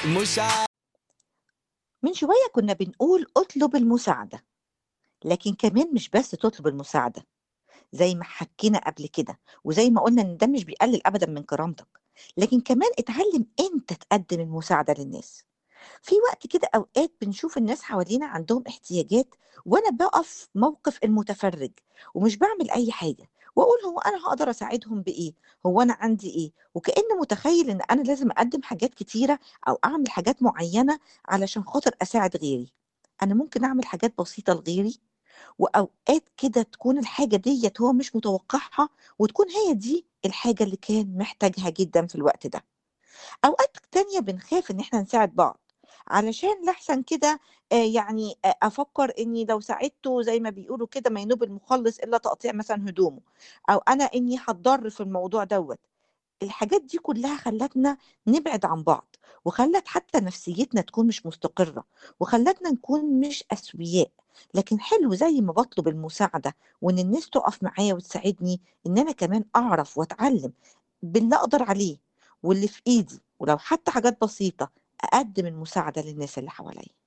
مساعدة من شوية كنا بنقول اطلب المساعدة لكن كمان مش بس تطلب المساعدة زي ما حكينا قبل كده وزي ما قلنا ان ده مش بيقلل ابدا من كرامتك لكن كمان اتعلم انت تقدم المساعدة للناس في وقت كده اوقات بنشوف الناس حوالينا عندهم احتياجات وانا بقف موقف المتفرج ومش بعمل اي حاجة واقول هو انا هقدر اساعدهم بايه هو انا عندي ايه وكأن متخيل ان انا لازم اقدم حاجات كتيرة او اعمل حاجات معينة علشان خاطر اساعد غيري انا ممكن اعمل حاجات بسيطة لغيري وأوقات كده تكون الحاجة ديّة هو مش متوقعها، وتكون هي دي الحاجة اللي كان محتاجها جدًا في الوقت ده. أوقات تانية بنخاف إن إحنا نساعد بعض، علشان لأحسن كده آآ يعني أ أفكّر إني لو ساعدته زي ما بيقولوا كده ما ينوب المخلّص إلا تقطيع مثلًا هدومه، أو أنا إني هاتضر في الموضوع دوّة. الحاجات دي كلها خلّتنا نبعد عن بعض، وخلّت حتى نفسيتنا تكون مش مستقرة، وخلّتنا نكون مش أسوياء، لكن حلو زي ما باطلب المساعدة وإن الناس تُقف معايا وتساعدني، إن أنا كمان أعرف وأتعلم باللي أقدر عليه واللي في إيدي، ولو حتى حاجات بسيطة أقدّم المساعدة للناس اللي حواليّا.